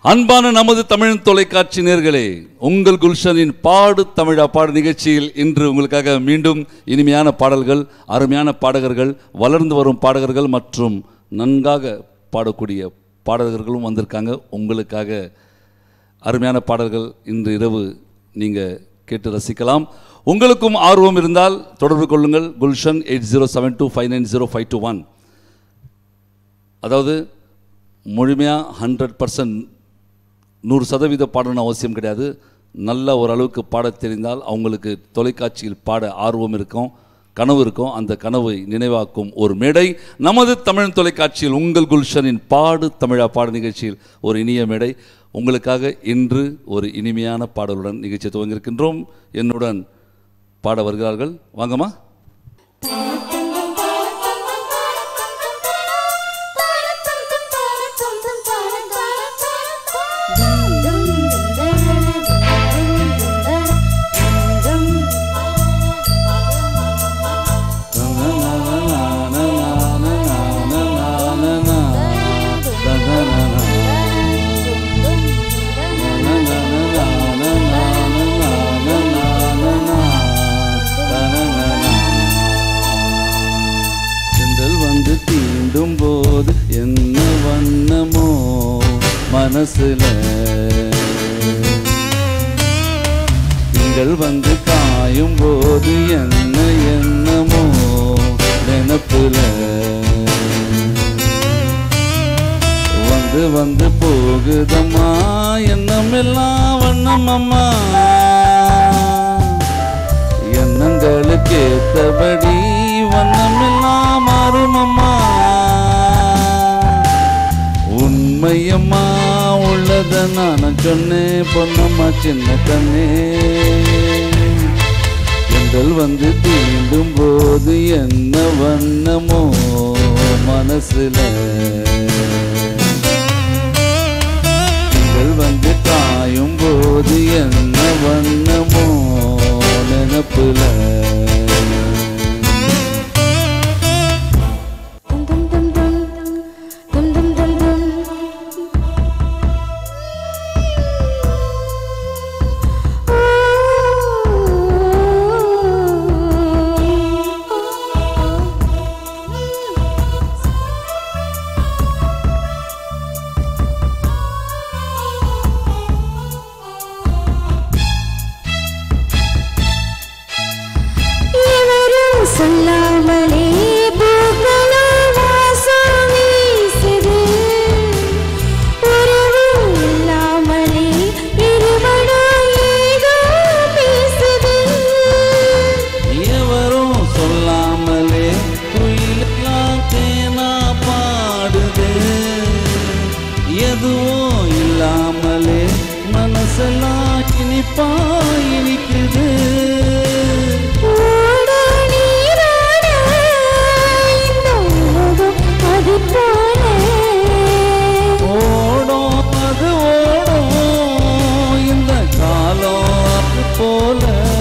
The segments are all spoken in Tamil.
அன்பான நமது தமிழ் தொலைக்காட்சி நேர்களே உங்கள் குல்ஷனின் பாடு தமிழா பாடு நிகழ்ச்சியில் இன்று உங்களுக்காக மீண்டும் இனிமையான பாடல்கள் அருமையான பாடகர்கள் வளர்ந்து வரும் பாடகர்கள் மற்றும் நன்காக பாடக்கூடிய பாடகர்களும் வந்திருக்காங்க உங்களுக்காக அருமையான பாடல்கள் இன்று இரவு நீங்கள் கேட்டு ரசிக்கலாம் உங்களுக்கும் ஆர்வம் இருந்தால் தொடர்பு கொள்ளுங்கள் Gulshan eight zero seven two five nine zero five two one அதாவது முழுமையாக ஹண்ட்ரட் பர்சன்ட் நூறு சதவீத பாடணும் அவசியம் கிடையாது நல்ல ஓரளவுக்கு பாடத் தெரிந்தால் அவங்களுக்கு தொலைக்காட்சியில் பாட ஆர்வம் இருக்கும் கனவு இருக்கும் அந்த கனவை நினைவாக்கும் ஒரு மேடை நமது தமிழ் தொலைக்காட்சியில் உங்கள் குல்ஷனின் பாடு தமிழா பாட நிகழ்ச்சியில் ஒரு இனிய மேடை உங்களுக்காக இன்று ஒரு இனிமையான பாடலுடன் நிகழ்ச்சியை துவங்கியிருக்கின்றோம் என்னுடன் பாட வருகிறார்கள் வாங்கம்மா செந்தல் வந்து தீண்டும் போது என்ன வண்ணமோ மனசுல திங்கள் வந்து காயும் போது என்ன எண்ணமோ நினப்புல வந்து வந்து போகுதம்மா எண்ணமெல்லாம் வண்ணமம்மா எண்ணங்களுக்கு ஏத்தபடி வண்ணமெல்லாம் மாறுமம்மா உண்மையம்மா உள்ளத நான் சொன்னேன் பொன்னம்மா சின்ன கண்ணே எங்கள் வந்து தீண்டும் போது என்ன வண்ணமோ மனசுல திங்கள் வந்து காயும் போது என்ன வண்ணமோ நினப்புல சொல்லாமலே பூக்களோ வாசம் வீசுது உறவு இல்லாமலே இருவரும் ஏதோ பேசுது எவரும் சொல்லாமலே குயிலெல்லாம் தேனா பாடுது எதுவும் இல்லாமலே மனசெல்லாம் இனிப்பா இனிக்குது ஓட நீராட இந்த உலகம் அது போல ஓடும் அது ஓடும் இந்த காலம் அது போல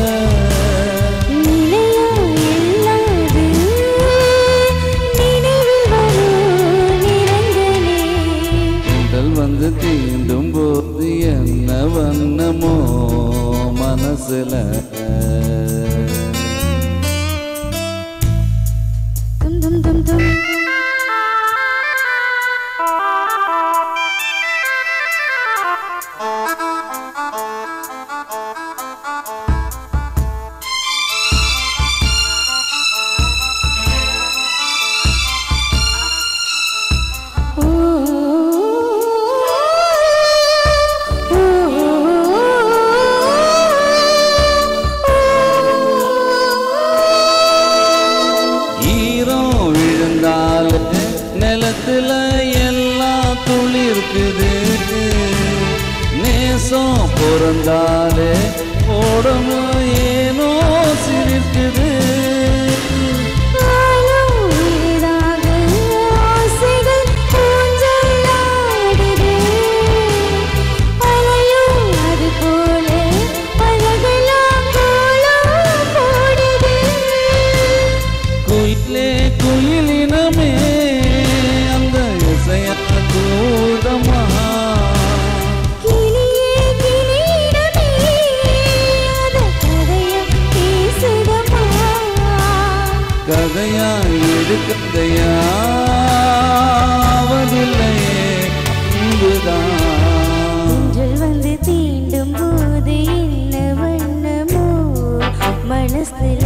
நிலையம் இல்லாது நினைவில் வரும் நிறங்களே உடல் வந்து தீண்டும் போது என்ன வண்ணமோ மனசுல tum tum tum tum ஈரம் விழுந்தாலே நிலத்துல எல்லாம் துளிர்க்குது நேசம் பிறந்தாலே ஓடமோ ஏனோ சிரிக்குது காலம் வீடாக ஆசைகள் ஊஞ்சலாடுது. அலையும் அது போல அழகெல்லாம் கோலம் போடுது. குயிலே குயிலினமே அந்த இசைய கூதமா நான் எடுக்கதையாவதில்லையே இங்குதான் தென்றல் வந்து தீண்டும் போது என்ன வண்ணமோ மனசுல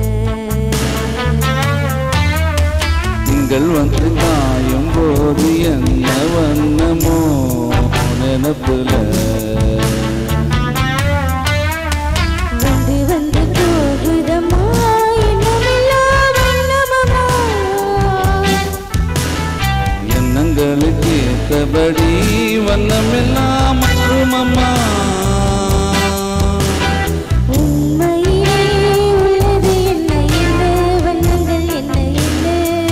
திங்கள் வந்து காயும் போது என்ன வண்ணமோ நினப்புல வந்து வந்து போகுதம்மா என்னமெல்லாம் வண்ணமம்மா எண்ணங்களுக்கு ஏற்றபடி வண்ணமெல்லாம் மாறுமம்மா உண்மையிலே உள்ளது என்ன என்ன வண்ணங்கள் என்ன என்ன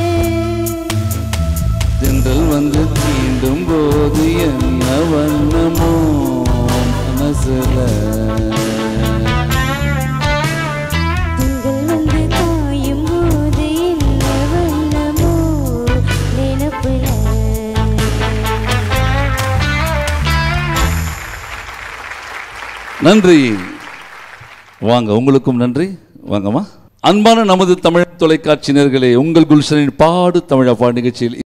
தென்றல் வந்து தீண்டும் போது என்ன வண்ணமோ மனசுல திங்கள் வந்து காயும் போது என்ன வண்ணமோ நினப்புல நன்றி வாங்க உங்களுக்கும் நன்றி வாங்கம்மா அன்பான நமது தமிழ் தொலைக்காட்சியினர்களே உங்கள் குல்ஷனின் பாடு தமிழ் அப்பா நிகழ்ச்சியில்